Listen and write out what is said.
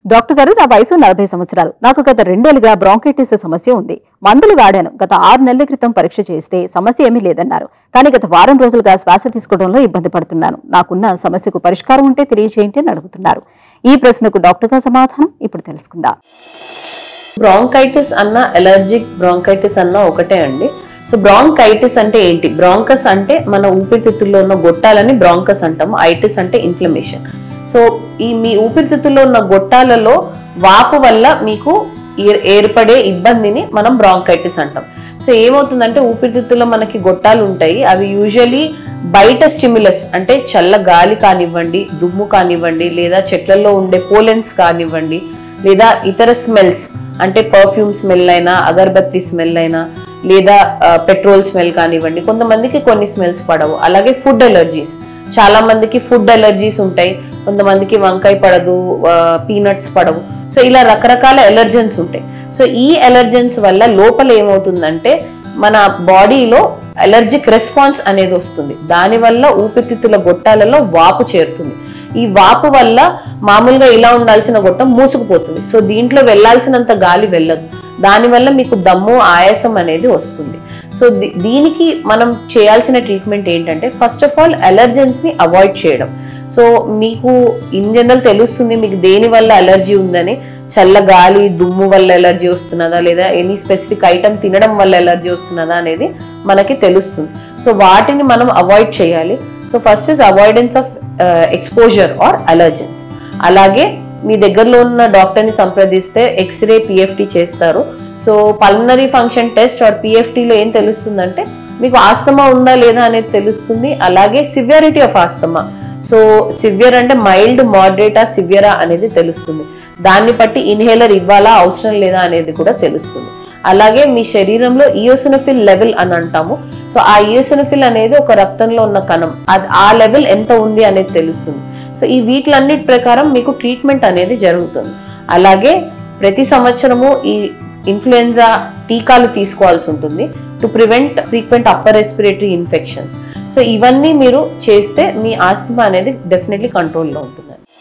doctor గారు నా వయసు నలభై సంవత్సరాలు నాకు గత రెండేళ్లుగా బ్రాంకైటిస్ సమస్య ఉంది మందులు వాడాను గత ఆరు నెలల క్రితం పరీక్ష చేస్తే సమస్య ఏమీ లేదన్నారు కానీ గత వారం రోజులుగా శ్వాస తీసుకోవడంలో ఇబ్బంది పడుతున్నాను నాకున్న సమస్యకు పరిష్కారం ఉంటే తెలియజేయండి అని అడుగుతున్నారు ఈ ప్రశ్నకు డాక్టర్ గారు సమాధానం ఇప్పుడు తెలుసుకుందాం బ్రాంకైటిస్ అన్న ఎలర్జిక్ బ్రాంకైటిస్ అన్న ఒకటే అండి సో బ్రాంకైటిస్ అంటే ఏంటి బ్రాంకస్ అంటే మన ఊపిరితిత్తుల్లో ఉన్న గొట్టాలని బ్రాంకస్ అంటాము ఐటిస్ అంటే ఇన్ఫ్లమేషన్ సో ఈ మీ ఊపిరితిత్తుల్లో ఉన్న గొట్టాలలో వాపు వల్ల మీకు ఏర్- ఏర్పడే ఇబ్బందిని మనం బ్రాంకైటిస్ అంటాం సో ఏమవుతుందంటే ఊపిరితిత్తుల్లో మనకి గొట్టాలు ఉంటాయి అవి యూజువలీ బయట స్టిమ్యులస్ అంటే చల్ల గాలి కానివ్వండి దుమ్ము కానివ్వండి లేదా చెట్లలో ఉండే పోలెన్స్ కానివ్వండి లేదా ఇతర స్మెల్స్ అంటే పర్ఫ్యూమ్ స్మెల్ అయినా అగరబత్తి స్మెల్ అయినా లేదా పెట్రోల్ స్మెల్ కానివ్వండి కొంతమందికి కొన్ని స్మెల్స్ పడవు అలాగే ఫుడ్ ఎలర్జీస్ చాలా మందికి ఫుడ్ ఎలర్జీస్ ఉంటాయి కొంతమందికి వంకాయ పడదు పీనట్స్ పడవు సో ఇలా రకరకాల ఎలర్జెన్స్ ఉంటాయి సో ఈ ఎలర్జెన్స్ వల్ల లోపల ఏమవుతుందంటే మన బాడీలో ఎలర్జిక్ రెస్పాన్స్ అనేది వస్తుంది దానివల్ల ఊపిరితిత్తుల గొట్టాలలో వాపు చేరుతుంది ఈ వాపు వల్ల మామూలుగా ఇలా ఉండాల్సిన గొట్టం మూసుకుపోతుంది సో దీంట్లో వెళ్ళాల్సినంత గాలి వెళ్ళదు దానివల్ల మీకు దమ్ము ఆయాసం అనేది వస్తుంది సో దీ- దీనికి మనం చేయాల్సిన ట్రీట్మెంట్ ఏంటంటే ఫస్ట్ ఆఫ్ ఆల్ అలర్జెన్స్ ని అవాయిడ్ చేయడం సో మీకు ఇన్ జనరల్ తెలుస్తుంది మీకు దేని వల్ల అలర్జీ ఉందని చల్ల గాలి దుమ్ము వల్ల ఎలర్జీ వస్తున్నదా లేదా ఎనీ స్పెసిఫిక్ ఐటమ్ తినడం వల్ల ఎలర్జీ వస్తున్నదా అనేది మనకి తెలుస్తుంది సో వాటిని మనం అవాయిడ్ చేయాలి so first is avoidance of exposure or allergens అలాగే మీ దగ్గరలో ఉన్న డాక్టర్ని సంప్రదిస్తే ఎక్స్రే పిఎఫ్టి చేస్తారు so pulmonary function test or పిఎఫ్టీలో ఏం తెలుస్తుందంటే మీకు ఆస్తమా ఉందా లేదా అనేది తెలుస్తుంది అలాగే severity of asthma so severe అంటే మైల్డ్ మోడరేటా సివియరా అనేది తెలుస్తుంది దాన్ని బట్టి ఇన్హేలర్ ఇవ్వాలా అవసరం లేదా అనేది కూడా తెలుస్తుంది అలాగే మీ శరీరంలో ఇయోసినోఫిల్ లెవెల్ అని అంటాము సో ఆ ఇయోసినోఫిల్ అనేది ఒక రక్తంలో ఉన్న కణం అది ఆ లెవెల్ ఎంత ఉంది అనేది తెలుస్తుంది సో ఈ వీటిలన్నిటి ప్రకారం మీకు ట్రీట్మెంట్ అనేది జరుగుతుంది అలాగే ప్రతి సంవత్సరము ఈ ఇన్ఫ్లుయెన్జా టీకాలు తీసుకోవాల్సి ఉంటుంది to prevent frequent upper respiratory infections so ఇవన్నీ మీరు చేస్తే మీ ఆస్తమా అనేది డెఫినెట్లీ కంట్రోల్లో ఉంటుంది